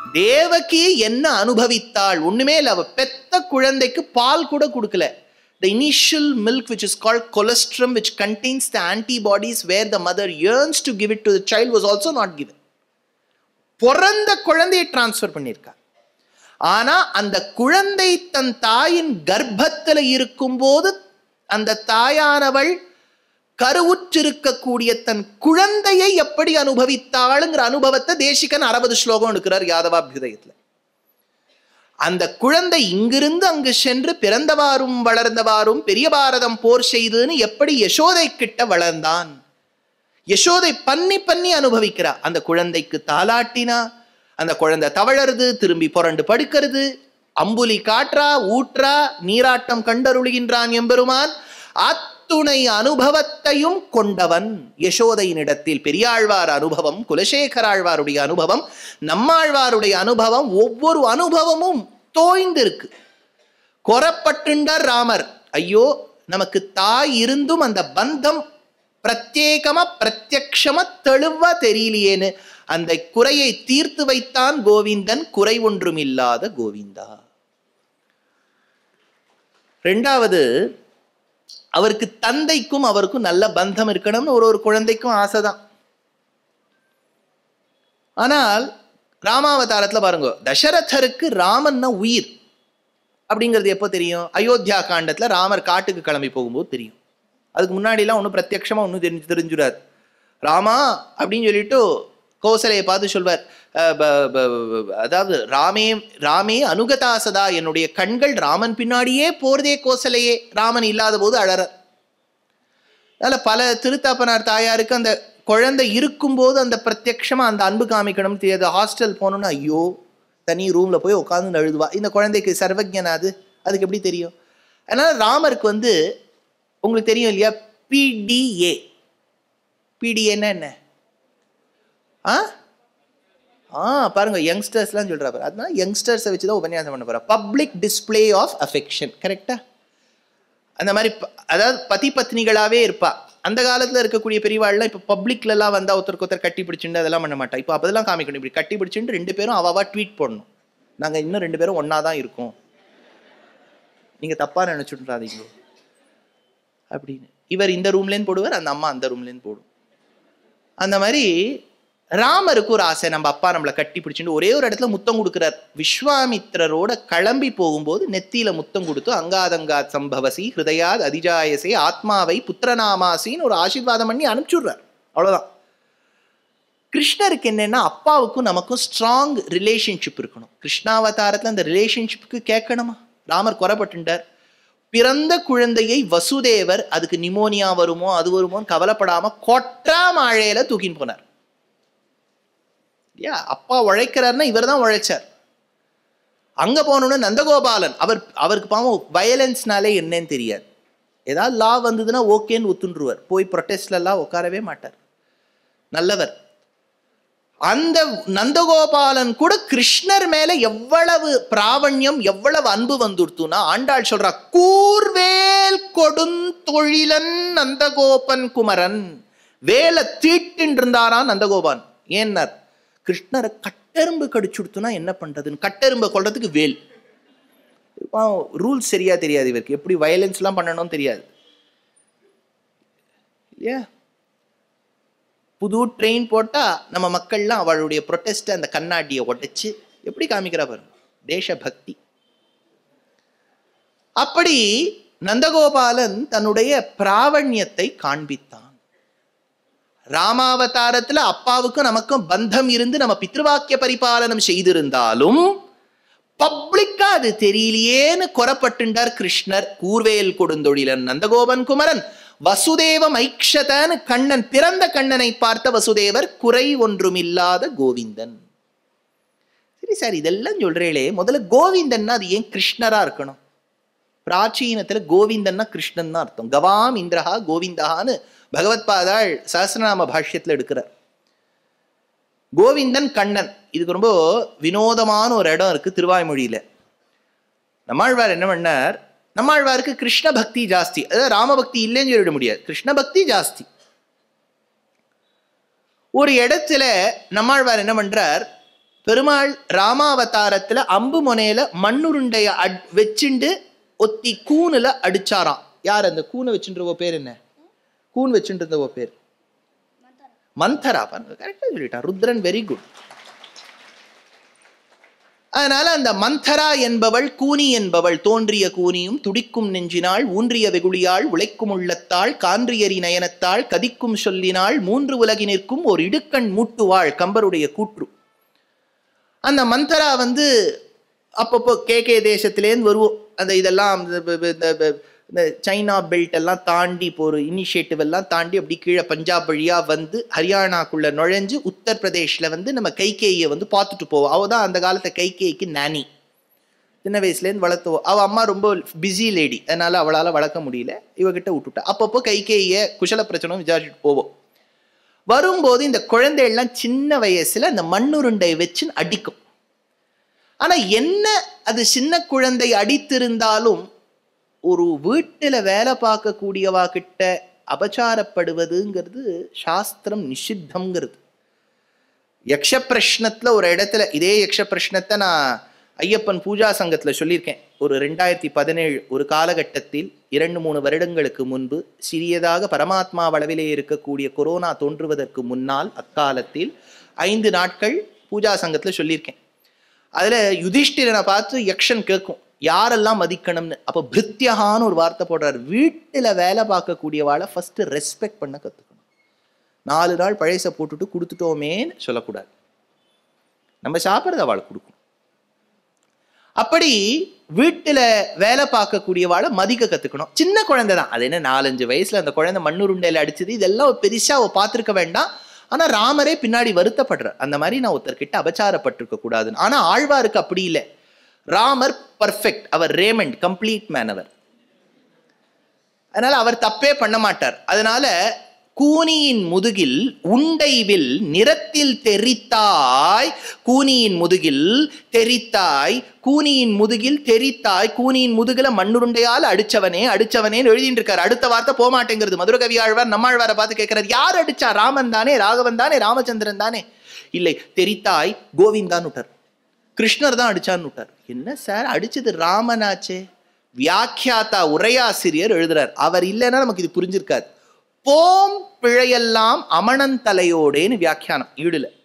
தேவகி என்ன அனுபவித்தாள் ஒண்ணுமே இல்லை அவ பெத்த குழந்தைக்கு பால் கூட கொடுக்கல the initial milk which is called colostrum which contains the antibodies where the mother yearns to give it to the child was also not given பிறந்த குழந்தையை டிரான்ஸ்ஃபர் பண்ணியிருக்கா ஆனா அந்த குழந்தை தன் தாயின் கர்ப்பத்தில் இருக்கும்போது அந்த தாயானவள் கருவுற்றிருக்கக்கூடிய தன் குழந்தையை எப்படி அனுபவித்தாளுங்கிற அனுபவத்தை தேசிகன் அறுபது ஸ்லோகம் எடுக்கிறார் யாதவாபியுதயத்துல அந்த குழந்தை இங்கிருந்து அங்கு சென்று பிறந்தவாறும் வளர்ந்தவாறும் பெரிய பாரதம் போர் செய்துன்னு எப்படி யசோதை கிட்ட வளர்ந்தான் யசோதை பண்ணி பண்ணி அனுபவிக்கிறா அந்த குழந்தைக்கு தாலாட்டினா அந்த குழந்தை தவழறது திரும்பி புரண்டு படுக்கிறது அம்புலி காற்றா ஊற்றா நீராட்டம் கண்டருளுகின்றான் எம்பெருமான் அத்துணை அனுபவத்தையும் கொண்டவன் யசோதையினிடத்தில் பெரியாழ்வார் அனுபவம் குலசேகராழ்வாருடைய அனுபவம் நம்மாழ்வாருடைய அனுபவம் ஒவ்வொரு அனுபவமும் தோய்ந்திருக்கு கொரப்பட்டுண்டார் ராமர் ஐயோ நமக்கு தாய் இருந்தும் அந்த பந்தம் பிரத்யேகமா பிரத்யக்ஷமா தெளிவா தெரியலையேன்னு அந்த குறையை தீர்த்து வைத்தான் கோவிந்தன் குறை ஒன்றும் இல்லாத கோவிந்தா ரெண்டாவது அவருக்கு தந்தைக்கும் அவருக்கும் நல்ல பந்தம் இருக்கணும்னு ஒரு ஒரு குழந்தைக்கும் ஆசைதான் ஆனால் ராமாவதாரத்துல பாருங்க தசரதருக்கு ராமன்னா உயிர் அப்படிங்கிறது எப்போ தெரியும் அயோத்தியா காண்டத்துல ராமர் காட்டுக்கு கிளம்பி போகும்போது தெரியும் அதுக்கு முன்னாடிலாம் ஒன்றும் பிரத்யக்ஷமா ஒன்றும் தெரிஞ்சு தெரிஞ்சுடாது ராமா அப்படின்னு சொல்லிட்டு கோசலையை பார்த்து சொல்வார் அஹ் ப- ப- ப- அதாவது ராமே ராமே அனுகதா சதா என்னுடைய கண்கள் ராமன் பின்னாடியே போறதே கோசலையே ராமன் இல்லாத போது அழறார் அதில் பல திருத்தாப்பனார் தாயாருக்கு அந்த குழந்தை இருக்கும்போது அந்த பிரத்யக்ஷமா அந்த அன்பு காமிக்கணும்னு தெரியாது ஹாஸ்டல் போகணும்னு ஐயோ தனி ரூம்ல போய் உட்காந்து அழுதுவா இந்த குழந்தைக்கு சர்வஜனா அது அதுக்கு எப்படி தெரியும் அதனால ராமருக்கு வந்து உங்களுக்கு தெரியும் இல்லையா பிடிஏ பிடிஏன்னா என்ன ஆ ஆ பாருங்க யங்ஸ்டர்ஸ்லாம் சொல்றா பாரு அதனால யங்ஸ்டர்ஸை வச்சு தான் உபன்யாசம் பண்ண போறா பப்ளிக் டிஸ்ப்ளே ஆஃப் அஃபெக்ஷன் கரெக்டா அந்த மாதிரி ப- அதாவது பதி பத்னிகளாவே இருப்பா அந்த காலத்துல இருக்கக்கூடிய பெரியவாள்லாம் இப்போ பப்ளிக்ல எல்லாம் வந்தா ஒருத்தருக்கு ஒருத்தர் கட்டி பிடிச்சுட்டு அதெல்லாம் பண்ண மாட்டா இப்போ அப்பதெல்லாம் காமிக்கணும் இப்படி கட்டி பிடிச்சுட்டு ரெண்டு பேரும் அவாவா ட்வீட் போடணும் நாங்க இன்னும் ரெண்டு பேரும் ஒண்ணா தான் இருக்கோம் நீங்க தப்பா நினைச்சுட்றாதீங்க அப்படின்னு இவர் இந்த ரூம்லேன்னு போடுவார் அந்த அம்மா அந்த ரூம்லேன்னு போடும் அந்த மாதிரி ராமருக்கு ஒரு ஆசை நம்ம அப்பா நம்மளை கட்டி பிடிச்சிட்டு ஒரே ஒரு இடத்துல முத்தம் கொடுக்குறார் விஸ்வாமித்திரரோட கிளம்பி போகும்போது நெத்தியில முத்தம் கொடுத்து அங்காதங்காத் சம்பவசி ஹிருதயாத் அதிஜாயசே ஆத்மாவை புத்திரநாமாசின்னு ஒரு ஆசீர்வாதம் பண்ணி அனுப்பிச்சுடுறார் அவ்வளவுதான் கிருஷ்ணருக்கு என்னன்னா அப்பாவுக்கும் நமக்கும் ஸ்ட்ராங் ரிலேஷன்ஷிப் இருக்கணும் கிருஷ்ணாவதாரத்துல அந்த ரிலேஷன்ஷிப்புக்கு கேட்கணுமா ராமர் குறைப்பட்டுட்டார் பிறந்த குழந்தையை வசுதேவர் அதுக்கு நிமோனியா வருமோ அது வருமோன்னு கவலைப்படாம கொற்றா மாழையில தூக்கின்னு போனார் இல்லையா அப்பா உழைக்கிறாருன்னா இவர் தான் உழைச்சார் அங்க போனோன்னு நந்தகோபாலன் அவர் அவருக்கு பாவம் வயலன்ஸ்னாலே என்னன்னு தெரியாது ஏதாவது லா வந்ததுன்னா ஓகேன்னு ஒத்துன்றுவார் போய் ப்ரொட்டஸ்ட்ல எல்லாம் உட்காரவே மாட்டார் நல்லவர் அந்த நந்தகோபாலன் கூட கிருஷ்ணர் மேல எவ்வளவு பிராவண்யம் எவ்வளவு அன்பு வந்துடுத்துனா ஆண்டாள் சொல்றா கூர்வேல் கொடுந்தொழிலன் நந்தகோபன் குமரன் வேலை தீட்டின்னு இருந்தாராம் நந்தகோபான் ஏன்னார் கிருஷ்ணரை கட்டெரும்பு கடிச்சுடுத்துனா என்ன பண்றதுன்னு கட்டெரும்பை கொள்றதுக்கு வேல் ரூல்ஸ் சரியா தெரியாது இவருக்கு எப்படி வயலன்ஸ்லாம் பண்ணணும்னு தெரியாது இல்லையா புது ட்ரெயின் போட்டால் நம்ம மக்கள்லாம் அவளுடைய ப்ரொட்டஸ்ட்டை அந்த கண்ணாடியை உடைச்சு எப்படி காமிக்கிறா பாருங்க தேசபக்தி அப்படி நந்தகோபாலன் தன்னுடைய பிராவண்யத்தை காண்பித்தான் ராமாவதாரத்துல அப்பாவுக்கும் நமக்கும் பந்தம் இருந்து நம்ம பித்ருவாக்கிய பரிபாலனம் செய்திருந்தாலும் பப்ளிக்கா அது தெரியலையேன்னு குறப்பட்டுண்டார் கிருஷ்ணர் கூர்வேல் கொடுந்தொழிலன் நந்தகோபன் குமரன் வசுதேவம் ஐக்ஷதன்னு கண்ணன் பிறந்த கண்ணனை பார்த்த வசுதேவர் குறை ஒன்றுமில்லாத கோவிந்தன் சரி சார் இதெல்லாம் சொல்றீங்களே முதல்ல கோவிந்தன்னா அது ஏன் கிருஷ்ணரா இருக்கணும் பிராச்சீனத்துல கோவிந்தன்னா கிருஷ்ணன் தான் அர்த்தம் கவாம் இந்திரஹா கோவிந்தஹான்னு பகவத் பாதாள் சஹஸ்ரநாம பாஷ்யத்துல எடுக்கிறார் கோவிந்தன் கண்ணன் இதுக்கு ரொம்ப வினோதமான ஒரு இடம் இருக்கு திருவாய்மொழியில நம்மாழ்வார் என்ன பண்ணார் நம்மாழ்வாருக்கு கிருஷ்ண பக்தி ஜாஸ்தி அதாவது ராமபக்தி இல்லைன்னு சொல்லிட முடியாது கிருஷ்ண பக்தி ஜாஸ்தி ஒரு இடத்துல நம்மாழ்வார் என்ன பண்றார் பெருமாள் ராமாவதாரத்துல அம்பு முனையில மண்ணுருண்டைய அட் வச்சுண்டு ஒத்தி கூணுல அடிச்சாராம் யார் அந்த கூனை வச்சுன்றவோ பேர் என்ன கூன் வச்சுன்றவோ பேர் மந்தரா பாருங்க கரெக்டா சொல்லிட்டான் ருத்ரன் வெரி குட் அதனால அந்த மந்தரா என்பவள் கூனி என்பவள் தோன்றிய கூனியும் துடிக்கும் நெஞ்சினாள் ஊன்றிய வெகுளியாள் உழைக்கும் உள்ளத்தாள் கான்றியரி நயனத்தாள் கதிக்கும் சொல்லினாள் மூன்று உலகினிற்கும் ஒரு இடுக்கண் மூட்டுவாள் கம்பருடைய கூற்று அந்த மந்தரா வந்து அப்பப்போ கே கே தேசத்துலேருந்து வருவோம் அந்த இதெல்லாம் இந்த ப- ப- இந்த ப- இந்த சைனா பெல்ட் எல்லாம் தாண்டி இப்போ ஒரு இனிஷியேட்டிவ் எல்லாம் தாண்டி அப்படி கீழே பஞ்சாப் வழியா வந்து ஹரியானாக்குள்ள நுழைஞ்சு உத்தரப்பிரதேஷ்ல வந்து நம்ம கைகேயை வந்து பார்த்துட்டு போவோம் அவ தான் அந்த காலத்தை கைகேய்க்கு நானி சின்ன வயசுலேருந்து வளர்த்துவோம் அவள் அம்மா ரொம்ப பிஸி லேடி அதனால அவளால் வளர்க்க முடியல இவகிட்ட விட்டுட்டா அப்பப்போ கைகேயை குஷல பிரச்சனை விசாரிச்சுட்டு போவோம் வரும்போது இந்த குழந்தைகள்லாம் சின்ன வயசுல அந்த மண்ணுருண்டை வச்சு அடிக்கும் ஆனா என்ன அது சின்ன குழந்தை அடித்திருந்தாலும் ஒரு வீட்டுல வேலை பார்க்கக்கூடியவா கிட்ட அபச்சாரப்படுவதுங்கிறது சாஸ்திரம் நிஷித்தம்ங்கிறது யக்ஷ பிரஷ்னத்துல ஒரு இடத்துல இதே யக்ஷ பிரஷ்னத்தை நான் ஐயப்பன் பூஜா சங்கத்துல சொல்லியிருக்கேன் ஒரு ரெண்டாயிரத்தி பதினேழு ஒரு காலகட்டத்தில் இரண்டு மூணு வருடங்களுக்கு முன்பு சிறியதாக பரமாத்மா அளவிலே இருக்கக்கூடிய கொரோனா தோன்றுவதற்கு முன்னால் அக்காலத்தில் ஐந்து நாட்கள் பூஜா சங்கத்துல சொல்லியிருக்கேன் அதுல யுதிஷ்டிரனை பார்த்து யக்ஷன் கேட்கும் யாரெல்லாம் மதிக்கணும்னு அப்போ பிருத்யகான்னு ஒரு வார்த்தை போடுறாரு வீட்டுல வேலை பார்க்கக்கூடியவாளை ஃபர்ஸ்ட் ரெஸ்பெக்ட் பண்ண கத்துக்கணும் நாலு நாள் பழைச போட்டுட்டு கொடுத்துட்டோமேன்னு சொல்லக்கூடாது நம்ம சாப்பிட்றத அவளுக்கு கொடுக்கணும் அப்படி வீட்டுல வேலை பார்க்கக்கூடியவாளை மதிக்க கத்துக்கணும் சின்ன குழந்தை தான் அது என்ன நாலஞ்சு வயசுல அந்த குழந்தை மண்ணுருண்டையில அடிச்சது இதெல்லாம் ஒரு பெருசா அவ பார்த்திருக்க வேண்டாம் ஆனா ராமரே பின்னாடி வருத்தப்படுற அந்த மாதிரி நான் ஒருத்தர்கிட்ட அபச்சாரப்பட்டிருக்க கூடாதுன்னு ஆனா ஆழ்வாருக்கு அப்படி இல்லை ராமர் பர்ஃபெக்ட் அவர் ரேமண்ட் கம்ப்ளீட் மேன் அவர் அதனால அவர் தப்பே பண்ண மாட்டார் அதனால கூனியின் முதுகில் உண்டைவில் நிறத்தில் தெரித்தாய் கூனியின் முதுகில் தெரித்தாய் கூனியின் முதுகில் தெரித்தாய் கூனியின் முதுகில மண்ணுருண்டையால் அடிச்சவனே அடிச்சவனேன்னு எழுதிட்டு இருக்காரு அடுத்த வார்த்தை போக மாட்டேங்கிறது மதுரகவி ஆழ்வார் நம்மாழ்வாரை பார்த்து கேட்கிறார் யார் அடிச்சா ராமன் தானே ராகவன் தானே ராமச்சந்திரன் தானே இல்லை தெரித்தாய் கோவிந்தான் விட்டார் கிருஷ்ணர் தான் அடிச்சான்னு விட்டார் என்ன சார் அடிச்சது ராமனாச்சே வியாக்கியாத்தா உரையாசிரியர் எழுதுறார் அவர் இல்லைன்னா நமக்கு இது புரிஞ்சிருக்காது போம் பிழையெல்லாம் அமணன் தலையோடேன்னு வியாக்கியானம் ஈடுல